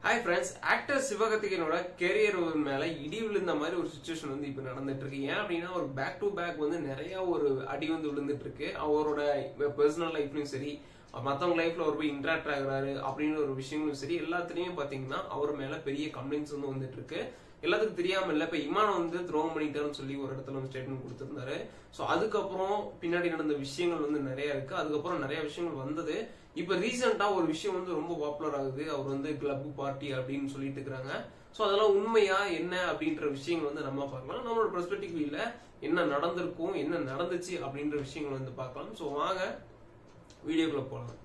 hi friends actor சிவகார்த்திகேயனோட career மேல இடி விழுந்த மாதிரி ஒரு சுச்சுவேஷன் வந்து இப்ப நடந்துட்டு இருக்கு ஏன் அப்படின்னா ஒரு பேக் டு பேக் வந்து நிறைய ஒரு அடி வந்து விழுந்துட்டு இருக்கு அவரோட பர்சனல் லைஃப்லயும் சரி மத்தவங்க லைஃப்ல அவர் போய் இன்டராக்ட் ஆகுறாரு அப்படின்ற ஒரு விஷயங்களும் சரி எல்லாத்துலயும் பாத்தீங்கன்னா அவர் மேல பெரிய கம்ப்ளைண்ட்ஸ் வந்து வந்துட்டு இருக்கு எல்லாத்துக்கும் தெரியாம இல்ல இப்ப இமானம் வந்து த்ரோம் பண்ணிட்டாருன்னு சொல்லி ஒரு இடத்துல வந்து ஸ்டேட்மெண்ட் கொடுத்திருந்தாரு சோ அதுக்கப்புறம் பின்னாடி நடந்த விஷயங்கள் வந்து நிறைய இருக்கு அதுக்கப்புறம் நிறைய விஷயங்கள் வந்தது இப்ப ரீசெண்டா ஒரு விஷயம் வந்து ரொம்ப பாப்புலர் ஆகுது அவர் வந்து கிளப் பார்ட்டி அப்படின்னு சொல்லிட்டு இருக்காங்க சோ அதெல்லாம் உண்மையா என்ன அப்படின்ற விஷயங்கள் வந்து நம்ம பார்க்கலாம் நம்மளோட பெர்ஸ்பெக்டிவ் இல்ல என்ன நடந்திருக்கும் என்ன நடந்துச்சு அப்படின்ற விஷயங்கள் வந்து பார்க்கலாம் சோ வாங்க வீடியோக்குள்ள போலாம்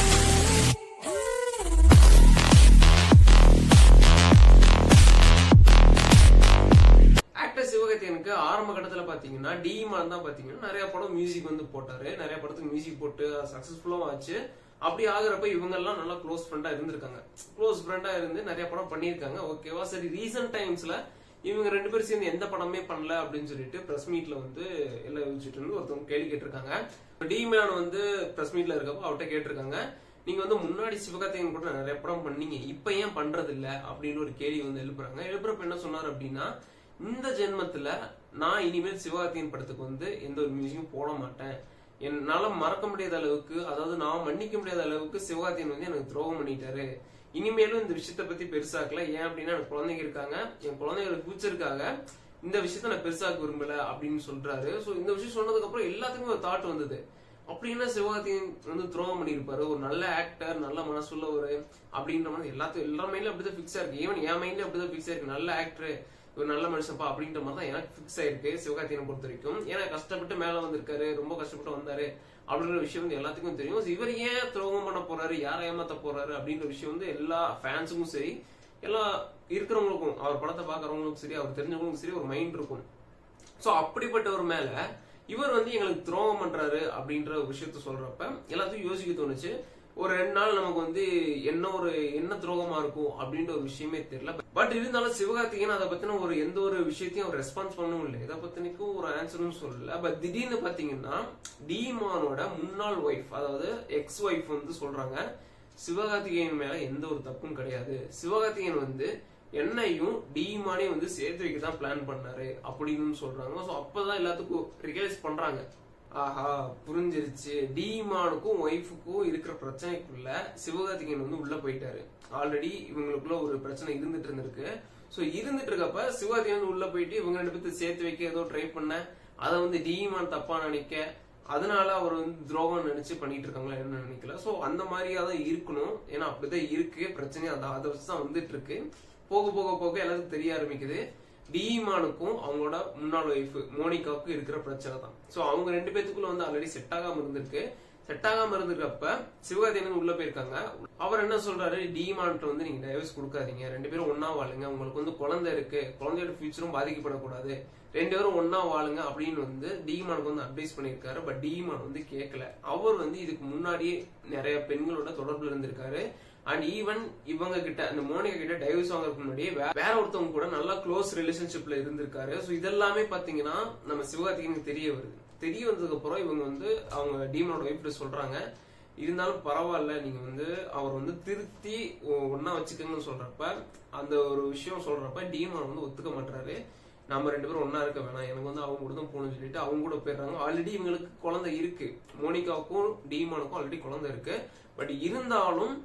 ஆக்டர் சிவகார்த்திகனுக்கு ஆரம்ப கட்டத்துல பாத்தீங்கன்னா டிமான் தான் பாத்தீங்கன்னா நிறைய படம் மியூசிக் வந்து போட்டாரு நிறைய படத்துக்கு மியூசிக் போட்டு சக்சஸ்ஃபுல்லும் ஆச்சு அப்படி ஆகுறப்ப இவங்க எல்லாம் நல்லா க்ளோஸ் ஃப்ரெண்டா இருந்திருக்காங்க க்ளோஸ் ஃப்ரெண்டா இருந்து நிறைய படம் பண்ணியிருக்காங்க ஓகேவா சரி ரீசெண்ட் டைம்ஸ்ல இவங்க ரெண்டு பேரும் சேர்ந்து எந்த படமே பண்ணல அப்படின்னு சொல்லிட்டு பிரஸ் மீட்ல வந்து எல்லாம் யோசிச்சுட்டு இருந்து ஒருத்தவங்க கேள்வி கேட்டிருக்காங்க டிமேன் வந்து பிரஸ் மீட்ல இருக்கப்போ அவர்கிட்ட கேட்டிருக்காங்க நீங்க வந்து முன்னாடி சிவகார்த்திகேயன் கூட நிறைய படம் பண்ணீங்க இப்ப ஏன் பண்றது இல்ல அப்படின்னு ஒரு கேள்வி வந்து எழுப்புறாங்க எழுப்புறப்ப என்ன சொன்னார் அப்படின்னா இந்த ஜென்மத்துல நான் இனிமேல் சிவகார்த்திகேயன் படத்துக்கு வந்து எந்த ஒரு மியூசிக்கும் போட மாட்டேன் என்னால மறக்க முடியாத அளவுக்கு அதாவது நான் மன்னிக்க முடியாத அளவுக்கு சிவகார்த்திகேயன் வந்து எனக்கு துரோகம் பண்ணிட்டாரு இனிமேலும் இந்த விஷயத்த பத்தி பெருசாக்கல ஏன் அப்படின்னா எனக்கு குழந்தைங்க இருக்காங்க என் குழந்தைங்களோட ஃபியூச்சருக்காக இந்த விஷயத்த நான் பெருசாக்க விரும்பல அப்படின்னு சொல்றாரு சோ இந்த விஷயம் சொன்னதுக்கு அப்புறம் எல்லாத்துக்குமே ஒரு தாட் வந்தது அப்படின்னா சிவகார்த்திகேயன் வந்து துரோகம் பண்ணியிருப்பாரு ஒரு நல்ல ஆக்டர் நல்ல மனசுள்ள ஒரு அப்படின்ற மாதிரி எல்லாத்தையும் எல்லா மைண்ட்ல அப்படிதான் ஃபிக்ஸ் ஆயிருக்கு ஈவன் என் மைண்ட்ல அப்படிதான் ஃபிக்ஸ் ஆயிருக்கு நல்ல ஆக்டர் ஒரு நல்ல மனுஷன்ப்பா அப்படின்ற மாதிரி தான் எனக்கு ஃபிக்ஸ் ஆயிருக்கு சிவகார்த்திகேயனை பொறுத்த வரைக்கும் ஏன்னா கஷ்டப்பட்டு மேல வந்திருக்காரு ரொம்ப கஷ்டப்பட்டு வந்தாரு அப்படின்ற விஷயம் வந்து எல்லாத்துக்கும் தெரியும் இவர் ஏன் துரோகம் பண்ண போறாரு யாரை ஏமாத்த போறாரு அப்படின்ற விஷயம் வந்து எல்லா ஃபேன்ஸுக்கும் சரி எல்லா இருக்கிறவங்களுக்கும் அவர் படத்தை பாக்குறவங்களுக்கும் சரி அவர் தெரிஞ்சவங்களுக்கும் சரி ஒரு மைண்ட் இருக்கும் சோ அப்படிப்பட்டவர் மேல இவர் வந்து எங்களுக்கு துரோகம் பண்றாரு அப்படின்ற ஒரு விஷயத்த சொல்றப்ப எல்லாத்தையும் யோசிக்க தோணுச்சு ஒரு ரெண்டு நாள் நமக்கு வந்து என்ன ஒரு என்ன துரோகமா இருக்கும் அப்படின்ற ஒரு விஷயமே தெரியல பட் இருந்தாலும் சிவகார்த்திகேயன் அதை பத்தின ஒரு எந்த ஒரு விஷயத்தையும் அவர் ரெஸ்பான்ஸ் பண்ணவும் இல்லை இதை பத்தினிக்கும் ஒரு ஆன்சரும் சொல்லல பட் திடீர்னு பாத்தீங்கன்னா டிமானோட முன்னாள் ஒய்ஃப் அதாவது எக்ஸ் ஒய்ஃப் வந்து சொல்றாங்க சிவகார்த்திகேயன் மேல எந்த ஒரு தப்பும் கிடையாது சிவகார்த்திகேயன் வந்து என்னையும் டிமானையும் வந்து சேர்த்து வைக்க தான் பிளான் பண்ணாரு அப்படின்னு சொல்றாங்க சோ அப்பதான் எல்லாத்துக்கும் ரியலைஸ் பண்றாங்க ஆஹா புரிஞ்சிருச்சு டிமானுக்கும் ஒய்ஃபுக்கும் இருக்கிற பிரச்சனைக்குள்ள சிவகார்த்திகேயன் வந்து உள்ள போயிட்டாரு ஆல்ரெடி இவங்களுக்குள்ள ஒரு பிரச்சனை இருந்துட்டு இருந்திருக்கு சோ இருந்துட்டு இருக்கப்ப சிவகார்த்திகேயன் வந்து உள்ள போயிட்டு இவங்க ரெண்டு பேர்த்து சேர்த்து வைக்க ஏதோ ட்ரை பண்ண அதை வந்து டிமான் தப்பா நினைக்க அதனால அவர் வந்து துரோகம் நினைச்சு பண்ணிட்டு இருக்காங்களா என்ன நினைக்கல சோ அந்த மாதிரியா தான் இருக்கணும் ஏன்னா அப்படிதான் இருக்கு பிரச்சனை அந்த அதை வச்சுதான் வந்துட்டு இருக்கு போக போக போக எல்லாத்துக்கும் தெரிய ஆரம்பிக்குது டிமானுக்கும் அவங்களோட முன்னாள் ஒய்ஃப் மோனிகாவுக்கும் இருக்கிற பிரச்சனை தான் சோ அவங்க ரெண்டு பேத்துக்குள்ள வந்து ஆல்ரெடி செட் ஆகாம இருந்திருக்கு செட் ஆகாம இருந்திருக்கப்ப சிவகார்த்திகேயன் உள்ள போயிருக்காங்க அவர் என்ன சொல்றாரு டிமான்ட்டு வந்து நீங்க டைவர்ஸ் கொடுக்காதீங்க ரெண்டு பேரும் ஒன்னா வாழுங்க உங்களுக்கு வந்து குழந்தை இருக்கு குழந்தையோட ஃபியூச்சரும் பாதிக்கப்படக்கூடாது ரெண்டு பேரும் ஒன்னா வாழுங்க அப்படின்னு வந்து டிமானுக்கு வந்து அட்வைஸ் பண்ணிருக்காரு பட் டிமான் வந்து கேட்கல அவர் வந்து இதுக்கு முன்னாடியே நிறைய பெண்களோட தொடர்புல இருந்திருக்காரு அண்ட் ஈவன் இவங்க கிட்ட அந்த மோனிகா கிட்ட டைவர்ஸ் வாங்குறதுக்கு முன்னாடியே வேற ஒருத்தவங்க கூட நல்லா க்ளோஸ் ரிலேஷன்ஷிப்ல இருந்திருக்காரு ஸோ இதெல்லாமே பாத்தீங்கன்னா நம்ம சிவகார்த்திகனுக்கு தெரிய வருது தெரிய வந்ததுக்கு அப்புறம் இவங்க வந்து அவங்க டீமனோட ஒய்ஃப் சொல்றாங்க இருந்தாலும் பரவாயில்ல நீங்க வந்து அவர் வந்து திருத்தி ஒன்னா வச்சுக்கோங்கன்னு சொல்றப்ப அந்த ஒரு விஷயம் சொல்றப்ப டீமன் வந்து ஒத்துக்க மாட்டாரு நம்ம ரெண்டு பேரும் ஒன்னா இருக்க வேணாம் எனக்கு வந்து அவங்க கூட தான் போகணும்னு சொல்லிட்டு அவங்க கூட போயிடுறாங்க ஆல்ரெடி இவங்களுக்கு குழந்தை இருக்கு மோனிகாவுக்கும் டீமானுக்கும் ஆல்ரெடி குழந்தை இருக்கு பட் இருந்தாலும்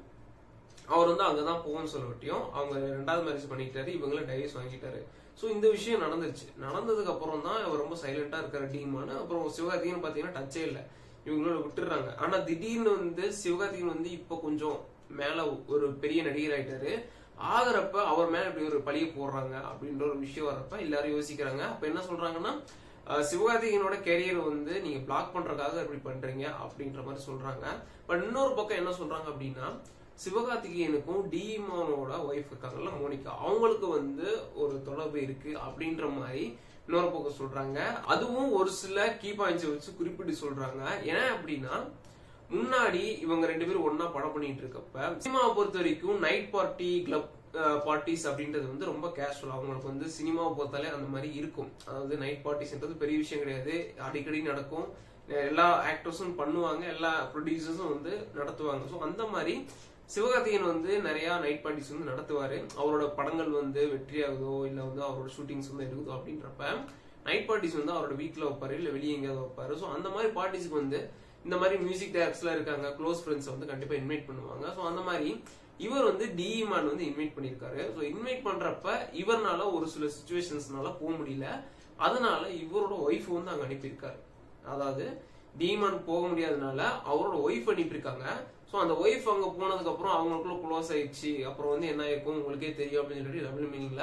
அவர் வந்து அங்கதான் போகணும்னு சொல்லட்டியும் அவங்க ரெண்டாவது மேரேஜ் பண்ணிட்டாரு இவங்கள டைவர்ஸ் வாங்கிட்டாரு சோ இந்த விஷயம் நடந்துருச்சு நடந்ததுக்கு அப்புறம் தான் அவர் ரொம்ப சைலண்டா இருக்கிற டீமான அப்புறம் சிவகார்த்திகன் பாத்தீங்கன்னா டச்சே இல்ல இவங்களோட விட்டுறாங்க ஆனா திடீர்னு வந்து சிவகார்த்திகன் வந்து இப்ப கொஞ்சம் மேல ஒரு பெரிய நடிகர் ஆயிட்டாரு ஆகுறப்ப அவர் மேல இப்படி ஒரு பழிய போடுறாங்க அப்படின்ற ஒரு விஷயம் வரப்ப எல்லாரும் யோசிக்கிறாங்க அப்ப என்ன சொல்றாங்கன்னா சிவகார்த்திகனோட கெரியர் வந்து நீங்க பிளாக் பண்றதுக்காக இப்படி பண்றீங்க அப்படின்ற மாதிரி சொல்றாங்க பட் இன்னொரு பக்கம் என்ன சொல்றாங்க அப்படின்னா சிவகார்த்திகேயனுக்கும் டிமானோட ஒய்ஃப் இருக்காங்கல்ல மோனிகா அவங்களுக்கு வந்து ஒரு தொடர்பு இருக்கு அப்படின்ற மாதிரி இன்னொரு பக்கம் சொல்றாங்க அதுவும் ஒரு சில கீ பாயிண்ட்ஸ் வச்சு குறிப்பிட்டு சொல்றாங்க ஏன் அப்படின்னா முன்னாடி இவங்க ரெண்டு பேரும் ஒன்னா படம் பண்ணிட்டு இருக்கப்ப சினிமாவை பொறுத்த வரைக்கும் நைட் பார்ட்டி கிளப் பார்ட்டிஸ் அப்படின்றது வந்து ரொம்ப கேஷுவல் அவங்களுக்கு வந்து சினிமாவை பொறுத்தாலே அந்த மாதிரி இருக்கும் அதாவது நைட் பார்ட்டிஸ்ன்றது பெரிய விஷயம் கிடையாது அடிக்கடி நடக்கும் எல்லா ஆக்டர்ஸும் பண்ணுவாங்க எல்லா ப்ரொடியூசர்ஸும் வந்து நடத்துவாங்க ஸோ அந்த மாதிரி சிவகார்த்திகேயன் வந்து நிறைய நைட் பார்ட்டிஸ் வந்து நடத்துவாரு அவரோட படங்கள் வந்து வெற்றியாகுதோ இல்ல வந்து அவரோட ஷூட்டிங்ஸ் வந்து இருக்குதோ அப்படின்றப்ப நைட் பார்ட்டிஸ் வந்து அவரோட வீட்ல வைப்பாரு இல்ல வெளியே எங்கேயாவது வைப்பாரு ஸோ அந்த மாதிரி பார்ட்டிஸ்க்கு வந்து இந்த மாதிரி மியூசிக் டைரக்டர்ஸ்லாம் இருக்காங்க க்ளோஸ் ஃப்ரெண்ட்ஸ் வந்து கண்டிப்பா இன்வைட் பண்ணுவாங்க ஸோ அந்த மாதிரி இவர் வந்து டிஇமான் வந்து இன்வைட் பண்ணியிருக்காரு ஸோ இன்வைட் பண்றப்ப இவர்னால ஒரு சில சுச்சுவேஷன்ஸ்னால போக முடியல அதனால இவரோட ஒய்ஃப் வந்து அங்க அனுப்பியிருக்காரு அதாவது டிமான் போக முடியாதனால அவரோட ஒய்ஃப் அனுப்பியிருக்காங்க ஸோ அந்த ஒய்ஃப் அங்க போனதுக்கு அப்புறம் அவங்களுக்குள்ள க்ளோஸ் ஆயிடுச்சு அப்புறம் வந்து என்ன ஆயிருக்கும் உங்களுக்கே தெரியும் அப்படின்னு சொல்லி டபுள் மீனிங்ல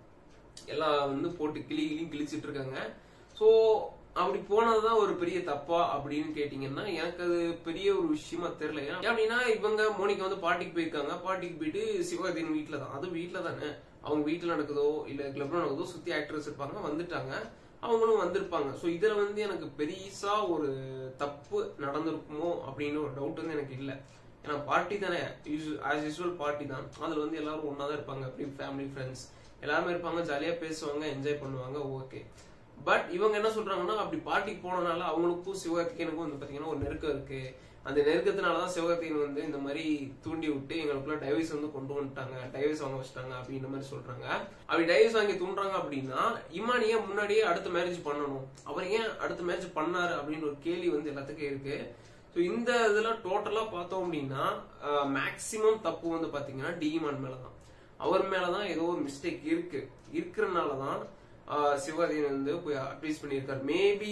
எல்லாம் வந்து போட்டு கிளி கிளியும் கிழிச்சிட்டு இருக்காங்க ஸோ அப்படி போனதுதான் ஒரு பெரிய தப்பா அப்படின்னு கேட்டீங்கன்னா எனக்கு அது பெரிய ஒரு விஷயமா தெரியல ஏன் அப்படின்னா இவங்க மோனிகா வந்து பாட்டிக்கு போயிருக்காங்க பாட்டிக்கு போயிட்டு சிவகார்த்தியின் வீட்டுல தான் அது வீட்டுல தானே அவங்க வீட்டுல நடக்குதோ இல்ல கிளப்ல நடக்குதோ சுத்தி ஆக்டர்ஸ் இருப்பாங்க வந்துட்டாங்க அவங்களும் வந்திருப்பாங்க ஸோ இதுல வந்து எனக்கு பெரிசா ஒரு தப்பு நடந்திருக்குமோ அப்படின்னு ஒரு டவுட் வந்து எனக்கு இல்லை ஏன்னா பார்ட்டி தானே ஆஸ் யூஸ்வல் பார்ட்டி தான் அதுல வந்து எல்லாரும் ஒன்னா தான் இருப்பாங்க அப்படி ஃபேமிலி ஃப்ரெண்ட்ஸ் எல்லாருமே இருப்பாங்க ஜாலியா பேசுவாங்க என்ஜாய் பண்ணுவாங்க ஓகே பட் இவங்க என்ன சொல்றாங்கன்னா அப்படி பார்ட்டிக்கு போனனால அவங்களுக்கும் சிவகார்த்திகேயனுக்கும் வந்து பாத்தீங்கன்னா ஒரு நெருக்கம் இருக்கு அந்த நெருக்கத்தினாலதான் சிவகார்த்திகேயன் வந்து இந்த மாதிரி தூண்டி விட்டு எங்களுக்குள்ள டைவர்ஸ் வந்து கொண்டு வந்துட்டாங்க டைவர்ஸ் வாங்க வச்சிட்டாங்க அப்படின்ற மாதிரி சொல்றாங்க அப்படி டைவர்ஸ் வாங்கி தூண்டுறாங்க அப்படின்னா இமான் ஏன் முன்னாடியே அடுத்த மேரேஜ் பண்ணணும் அவர் ஏன் அடுத்த மேரேஜ் பண்ணாரு அப்படின்னு ஒரு கேள்வி வந்து எல்லாத்துக்கும் இருக்கு ஸோ இந்த இதுல டோட்டலா பார்த்தோம் அப்படின்னா மேக்சிமம் தப்பு வந்து பாத்தீங்கன்னா டிமான் மேலதான் அவர் மேலதான் ஏதோ ஒரு மிஸ்டேக் இருக்கு இருக்கிறனாலதான் சிவகார்த்திகேயன் வந்து போய் அட்வைஸ் பண்ணியிருக்காரு மேபி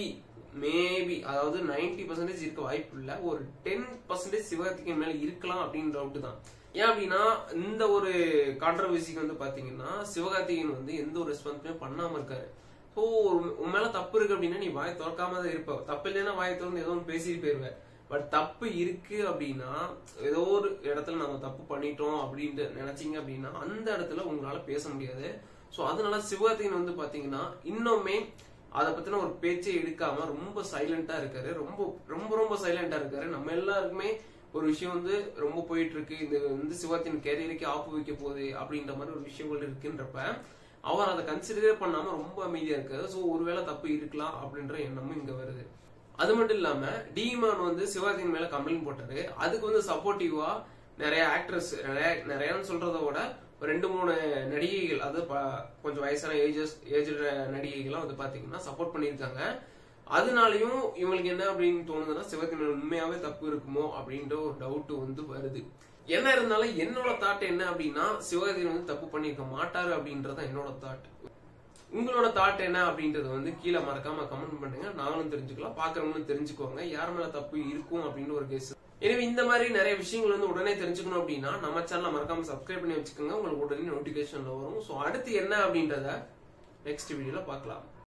மேபி அதாவது நைன்டி பர்சன்டேஜ் இருக்க வாய்ப்பு இல்ல ஒரு டென் பர்சன்டேஜ் சிவகார்த்திகேயன் மேல இருக்கலாம் அப்படின்னு டவுட் தான் ஏன் அப்படின்னா இந்த ஒரு கான்ட்ரவர்சிக்கு வந்து பாத்தீங்கன்னா சிவகார்த்திகேயன் வந்து எந்த ஒரு ரெஸ்பான்ஸுமே பண்ணாம இருக்காரு ஸோ உன் மேல தப்பு இருக்கு அப்படின்னா நீ வாய் திறக்காம தான் இருப்ப தப்பு இல்லைன்னா வாய் திறந்து ஏதோ ஒன்று பேசிட்டு போயிருவ பட் தப்பு இருக்கு அப்படின்னா ஏதோ ஒரு இடத்துல நம்ம தப்பு பண்ணிட்டோம் அப்படின்ட்டு நினைச்சீங்க அப்படின்னா அந்த இடத்துல உங்களால பேச முடியாது ஸோ அதனால சிவகார்த்திகேயன் வந்து பாத்தீங்கன்னா இன்னுமே அதை பத்தின ஒரு பேச்சே எடுக்காம ரொம்ப சைலண்டா இருக்காரு ரொம்ப ரொம்ப ரொம்ப சைலண்டா இருக்காரு நம்ம எல்லாருக்குமே ஒரு விஷயம் வந்து ரொம்ப போயிட்டு இருக்கு இந்த வந்து சிவகார்த்தியின் கேரியருக்கே ஆப்பு வைக்க போகுது அப்படின்ற மாதிரி ஒரு விஷயங்கள் இருக்குன்றப்ப அவர் அதை கன்சிடரே பண்ணாம ரொம்ப அமைதியா இருக்காரு ஸோ ஒருவேளை தப்பு இருக்கலாம் அப்படின்ற எண்ணமும் இங்க வருது அது மட்டும் இல்லாம டிமான் வந்து சிவகார்த்தியின் மேல கம்ப்ளைண்ட் போட்டாரு அதுக்கு வந்து சப்போர்ட்டிவா நிறைய ஆக்ட்ரஸ் நிறைய நிறையன்னு சொல்றத விட ஒரு ரெண்டு மூணு நடிகைகள் அது கொஞ்சம் வயசான ஏஜஸ் ஏஜ் நடிகைகள்லாம் வந்து பாத்தீங்கன்னா சப்போர்ட் பண்ணியிருக்காங்க அதனாலயும் இவங்களுக்கு என்ன அப்படின்னு தோணுதுன்னா சிவத்தின் மேல உண்மையாவே தப்பு இருக்குமோ அப்படின்ற ஒரு டவுட் வந்து வருது என்ன இருந்தாலும் என்னோட தாட் என்ன அப்படின்னா சிவகார்த்திகேயன் வந்து தப்பு பண்ணிருக்க மாட்டாரு அப்படின்றத என்னோட தாட் உங்களோட தாட் என்ன அப்படின்றத வந்து கீழே மறக்காம கமெண்ட் பண்ணுங்க நானும் தெரிஞ்சுக்கலாம் பாக்குறவங்களும் தெரிஞ்சுக்கோங்க யார் மேல தப்பு இருக்கும் அப்படின்னு ஒரு கேஸ் எனவே இந்த மாதிரி நிறைய விஷயங்கள் வந்து உடனே தெரிஞ்சுக்கணும் அப்படின்னா நம்ம சேனலை மறக்காம சப்ஸ்கிரைப் பண்ணி வச்சுக்கோங்க உங்களுக்கு உடனே நோட்டிபிகேஷன்ல வரும் ஸோ அடுத்து என்ன அப்படின்றத நெக்ஸ்ட் வீடியோல பார்க்கலாம்